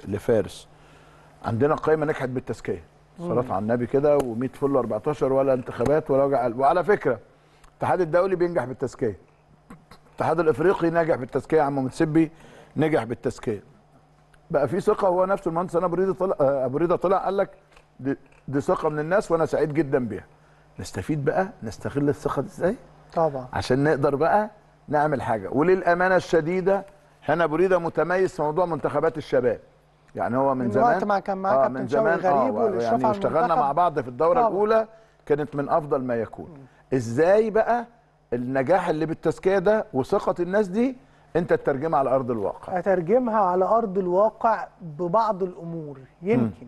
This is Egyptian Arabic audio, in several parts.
لفارس عندنا قائمه نجحت بالتزكيه صلاه على النبي كده و100 فل 14 ولا انتخابات ولا وجع قلب وعلى فكره الاتحاد الدولي بينجح بالتزكيه الاتحاد الافريقي نجح بالتزكيه يا عم متسبي نجح بالتزكيه بقى في ثقه هو نفسه المهندس انا ابو ريده طلع آه، ابو ريده طلع قال لك دي, دي ثقه من الناس وانا سعيد جدا بيها نستفيد بقى نستغل الثقه دي ازاي طبعا عشان نقدر بقى نعمل حاجه وللامانه الشديده هنا ابو ريده متميز في موضوع منتخبات الشباب يعني هو من من زمان وقت ما كان معاه كابتن من شوقي زمان غريب والإشراف يعني على اشتغلنا المنتخب. مع بعض في الدوره طبعا. الاولى كانت من افضل ما يكون ازاي بقى النجاح اللي بالتزكيه ده وثقه الناس دي انت تترجمها على ارض الواقع اترجمها على ارض الواقع ببعض الامور يمكن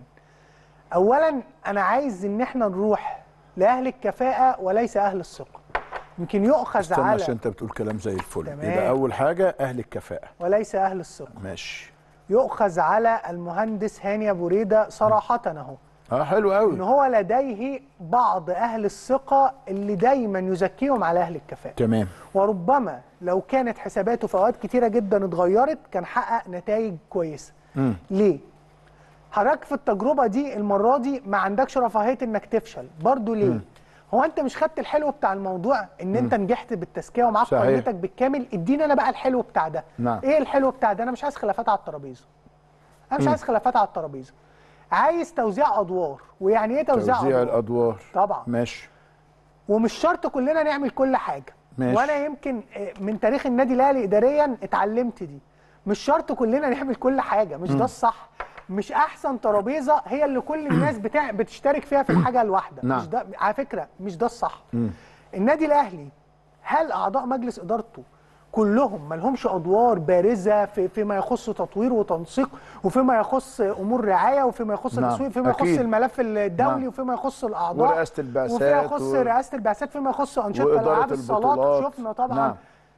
اولا انا عايز ان احنا نروح لاهل الكفاءه وليس اهل الثقه يمكن يؤخذ استنى على عشان انت بتقول كلام زي الفل تمام. يبقى اول حاجه اهل الكفاءه وليس اهل الثقه ماشي يؤخذ على المهندس هاني ابو ريده صراحه اهو اه حلو ان قوي هو لديه بعض اهل الثقه اللي دايما يزكيهم على اهل الكفاءه تمام وربما لو كانت حساباته في اوقات كتيره جدا اتغيرت كان حقق نتائج كويسه مم. ليه حضرتك في التجربه دي المره دي ما عندكش رفاهيه انك تفشل برضو ليه هو انت مش خدت الحلو بتاع الموضوع ان انت نجحت بالتزكيه ومعاك صحيح. قائمتك بالكامل اديني انا بقى الحلو بتاع ده نعم. ايه الحلو بتاع ده انا مش عايز خلافات على الترابيزه انا مش عايز خلافات على الترابيزه عايز توزيع ادوار ويعني ايه توزيع, توزيع ادوار الادوار طبعا ماشي ومش شرط كلنا نعمل كل حاجه ماشي. وانا يمكن آه، من تاريخ النادي الاهلي اداريا اتعلمت دي مش شرط كلنا نعمل كل حاجه مش ده الصح مش احسن ترابيزه هي اللي كل الناس بتاع بتشترك فيها في الحاجه الواحده نعم. مش ده على فكره مش ده الصح النادي الاهلي هل اعضاء مجلس ادارته كلهم ما لهمش ادوار بارزه في فيما يخص تطوير وتنسيق وفيما يخص امور رعايه وفيما يخص نعم، التسويق فيما يخص أكيد. الملف الدولي نعم. وفيما يخص الاعضاء ورئاسة البعثات وفيما يخص و- رئاسه البعثات فيما يخص انشطه وإدارة الالعاب الصالات البطولات. شفنا طبعا نعم.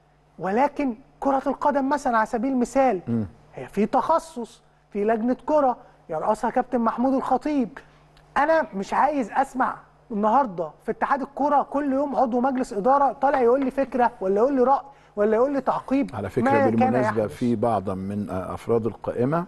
ولكن كره القدم مثلا على سبيل المثال هي في تخصص في لجنه كره يرأسها كابتن محمود الخطيب انا مش عايز اسمع النهارده في اتحاد الكوره كل يوم عضو مجلس اداره طالع يقول لي فكره ولا يقول لي راي ولا يقول لي تعقيب على ما فكره كان بالمناسبه يحدث. في بعض من افراد القائمه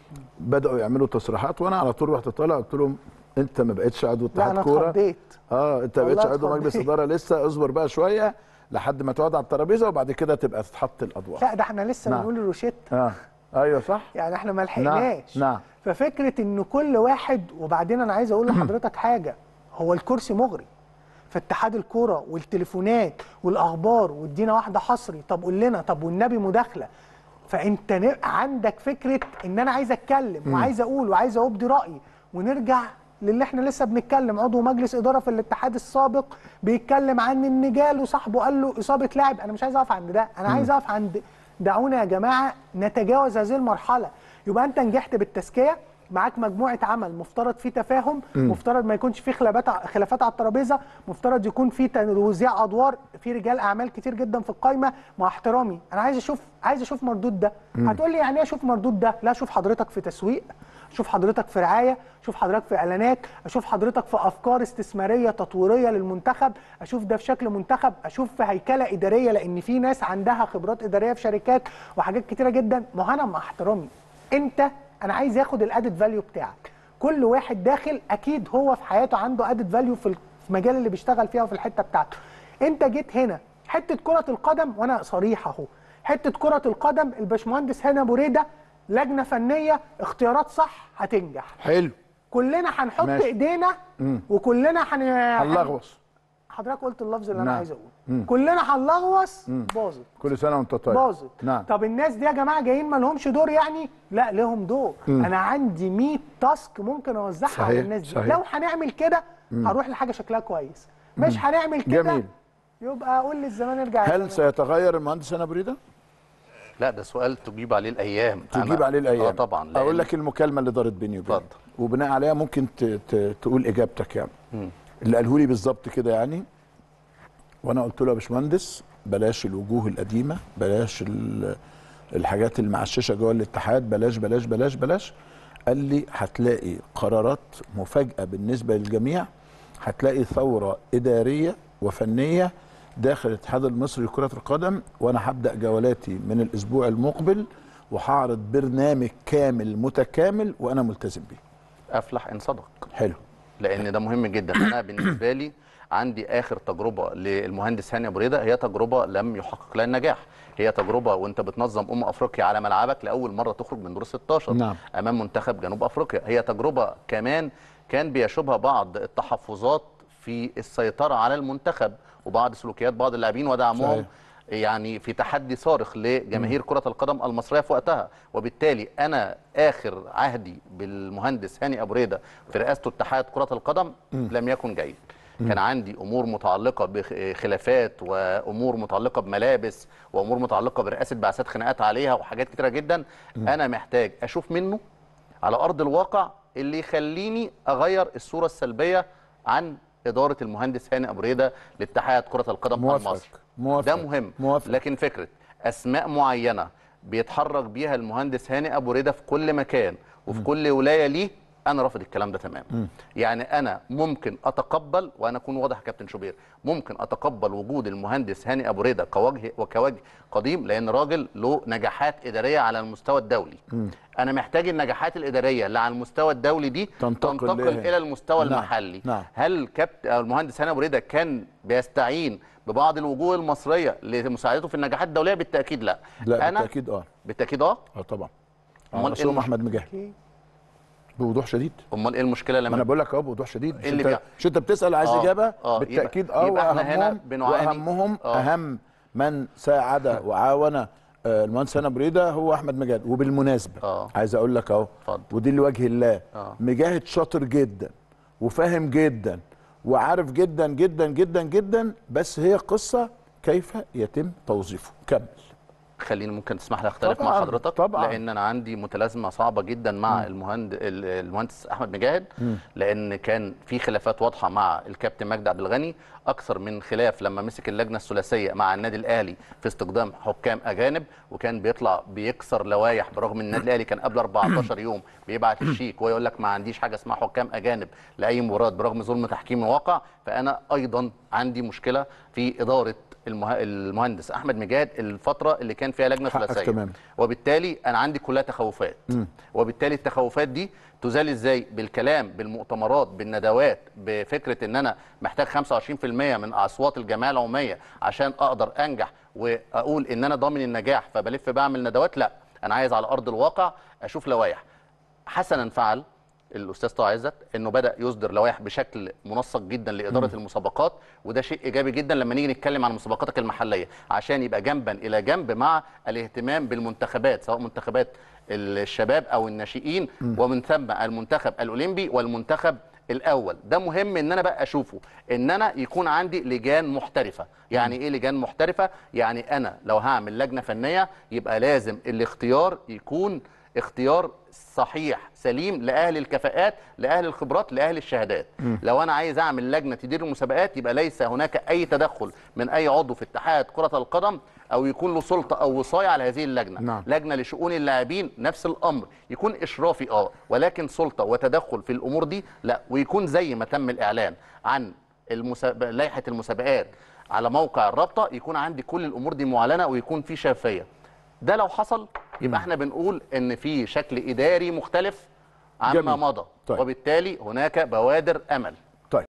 بداوا يعملوا تصريحات وانا على طول رحت طالع قلت لهم انت ما بقتش عضو لا انا اتحاد كوره اتخضيت اه انت ما والله بقتش عضو مجلس اتخضيت. اداره لسه اصبر بقى شويه لحد ما تقعد على الترابيزه وبعد كده تبقى تتحط الادوار لا ده احنا لسه نعم. بنقول الروشته اه ايوه صح يعني احنا ما نعم لحقناش نعم ففكره ان كل واحد وبعدين انا عايز اقول لحضرتك حاجه هو الكرسي مغري في اتحاد الكوره والتليفونات والاخبار وادينا واحده حصري طب قول لنا طب والنبي مداخله فانت ن- عندك فكره ان انا عايز اتكلم وعايز اقول وعايز ابدي رايي ونرجع للي احنا لسه بنتكلم عضو مجلس اداره في الاتحاد السابق بيتكلم عن ان جاله صاحبه قال له اصابه لاعب انا مش عايز اقف عند ده انا عايز اقف عند دعونا يا جماعه نتجاوز هذه المرحله يبقى انت نجحت بالتزكيه معاك مجموعه عمل مفترض في تفاهم مفترض ما يكونش في خلافات خلافات على الترابيزه مفترض يكون في توزيع ادوار في رجال اعمال كتير جدا في القايمه مع احترامي انا عايز اشوف عايز اشوف مردود ده هتقول لي يعني ايه اشوف مردود ده لا اشوف حضرتك في تسويق اشوف حضرتك في رعايه اشوف حضرتك في اعلانات اشوف حضرتك في افكار استثماريه تطويريه للمنتخب اشوف ده في شكل منتخب اشوف في هيكله اداريه لان في ناس عندها خبرات اداريه في شركات وحاجات كتيره جدا ما هو انا مع احترامي انت انا عايز ياخد الادد فاليو بتاعك كل واحد داخل اكيد هو في حياته عنده ادد فاليو في المجال اللي بيشتغل فيها وفي الحته بتاعته انت جيت هنا حته كره القدم وانا صريح اهو حته كره القدم الباشمهندس هنا ابو ريده لجنه فنيه اختيارات صح هتنجح حلو كلنا هنحط ماشي. ايدينا وكلنا هن هنلغوص حضرتك قلت اللفظ اللي انا نعم. عايز اقوله كلنا هنلغوص باظت كل سنه وانت طيب باظت نعم طب الناس دي يا جماعه جايين ما لهمش دور يعني لا لهم دور انا عندي 100 تاسك ممكن اوزعها على صحيح، الناس دي صحيح. لو هنعمل كده هروح لحاجه شكلها كويس مش هنعمل كده جميل. يبقى اقول للزمان ارجع يا هل زمان. سيتغير المهندس هنا بريده؟ لا ده سؤال تجيب عليه الايام تجيب أنا- عليه الايام اه طبعا لأن- اقول لك المكالمه اللي دارت بيني وبينك اتفضل. وبناء عليها ممكن ت... ت... تقول اجابتك يعني مم. اللي قاله لي بالظبط كده يعني وانا قلت له يا باشمهندس بلاش الوجوه القديمه بلاش ال... الحاجات المعششه جوه الاتحاد بلاش بلاش بلاش بلاش قال لي هتلاقي قرارات مفاجاه بالنسبه للجميع هتلاقي ثوره اداريه وفنيه داخل الاتحاد المصري لكره القدم وانا هبدا جولاتي من الاسبوع المقبل وهعرض برنامج كامل متكامل وانا ملتزم بيه افلح ان صدق حلو لان ده مهم جدا انا بالنسبه لي عندي اخر تجربه للمهندس هاني ابو ريده هي تجربه لم يحقق لها النجاح هي تجربه وانت بتنظم امم افريقيا على ملعبك لاول مره تخرج من دور 16 نعم. امام منتخب جنوب افريقيا هي تجربه كمان كان بيشوبها بعض التحفظات في السيطره على المنتخب وبعض سلوكيات بعض اللاعبين ودعمهم صحيح. يعني في تحدي صارخ لجماهير كرة القدم المصرية في وقتها وبالتالي أنا آخر عهدي بالمهندس هاني أبو ريدة في رئاسته اتحاد كرة القدم لم يكن جيد كان عندي أمور متعلقة بخلافات وأمور متعلقة بملابس وأمور متعلقة برئاسة بعثات خناقات عليها وحاجات كتيرة جدا أنا محتاج أشوف منه على أرض الواقع اللي يخليني أغير الصورة السلبية عن إدارة المهندس هاني أبو ريدة لاتحاد كرة القدم موافقك. المصري موافق. ده مهم موافق. لكن فكره اسماء معينه بيتحرك بيها المهندس هاني ابو ريده في كل مكان وفي كل ولايه ليه انا رافض الكلام ده تماما يعني انا ممكن اتقبل وانا اكون واضح يا كابتن شوبير ممكن اتقبل وجود المهندس هاني ابو ريده كوجه وكوجه قديم لان راجل له نجاحات اداريه على المستوى الدولي انا محتاج النجاحات الاداريه اللي على المستوى الدولي دي تنتقل تنتقل ليه؟ الى المستوى نعم، المحلي نعم. هل كابت أو المهندس هاني ابو ريده كان بيستعين ببعض الوجوه المصريه لمساعدته في النجاحات الدوليه بالتاكيد لا لا انا بالتاكيد اه بالتاكيد اه اه طبعا أمال إيه رسوم المش- احمد مجاهد بوضوح شديد امال ايه المشكله ما انا لما بقول لك اهو بوضوح شديد مش اللي انت بيع- مش انت بتسال عايز آه، اجابه آه، بالتاكيد يبقى- اه يبقى إحنا هنا واهمهم بنعاني- واهمهم آه. اهم من ساعد وعاون آه، المهندس هنا بريده هو احمد مجاهد وبالمناسبه آه. عايز اقول لك اهو اتفضل. ودي لوجه الله آه. مجاهد شاطر جدا وفاهم جدا وعارف جدا جدا جدا جدا بس هي قصه كيف يتم توظيفه كمل خليني ممكن تسمح لي اختلف مع طبعاً، حضرتك طبعاً. لان انا عندي متلازمه صعبه جدا مع المهند ال- المهندس احمد مجاهد لان كان في خلافات واضحه مع الكابتن مجدي عبد الغني اكثر من خلاف لما مسك اللجنه الثلاثيه مع النادي الاهلي في استخدام حكام اجانب وكان بيطلع بيكسر لوائح برغم ان النادي الاهلي كان قبل 14 يوم بيبعت الشيك ويقول لك ما عنديش حاجه اسمها حكام اجانب لاي مباراه برغم ظلم تحكيم الواقع فانا ايضا عندي مشكله في اداره المه... المهندس احمد مجاهد الفتره اللي كان فيها لجنه حقك ثلاثيه تمام. وبالتالي انا عندي كلها تخوفات وبالتالي التخوفات دي تزال ازاي بالكلام بالمؤتمرات بالندوات بفكره ان انا محتاج 25% من اصوات الجمعيه العموميه عشان اقدر انجح واقول ان انا ضامن النجاح فبلف بعمل ندوات لا انا عايز على ارض الواقع اشوف لوائح حسنا فعل الاستاذ طه عزت انه بدا يصدر لوائح بشكل منسق جدا لاداره المسابقات وده شيء ايجابي جدا لما نيجي نتكلم عن مسابقاتك المحليه عشان يبقى جنبا الى جنب مع الاهتمام بالمنتخبات سواء منتخبات الشباب او الناشئين ومن ثم المنتخب الاولمبي والمنتخب الاول ده مهم ان انا بقى اشوفه ان انا يكون عندي لجان محترفه يعني ايه لجان محترفه يعني انا لو هعمل لجنه فنيه يبقى لازم الاختيار يكون اختيار صحيح سليم لاهل الكفاءات لاهل الخبرات لاهل الشهادات لو انا عايز اعمل لجنه تدير المسابقات يبقى ليس هناك اي تدخل من اي عضو في اتحاد كره القدم او يكون له سلطه او وصايه على هذه اللجنه نعم. لجنه لشؤون اللاعبين نفس الامر يكون اشرافي اه ولكن سلطه وتدخل في الامور دي لا ويكون زي ما تم الاعلان عن المسابق... لائحه المسابقات على موقع الرابطه يكون عندي كل الامور دي معلنه ويكون في شفافيه ده لو حصل يبقى احنا بنقول ان في شكل اداري مختلف عما جميل. مضى طيب. وبالتالي هناك بوادر امل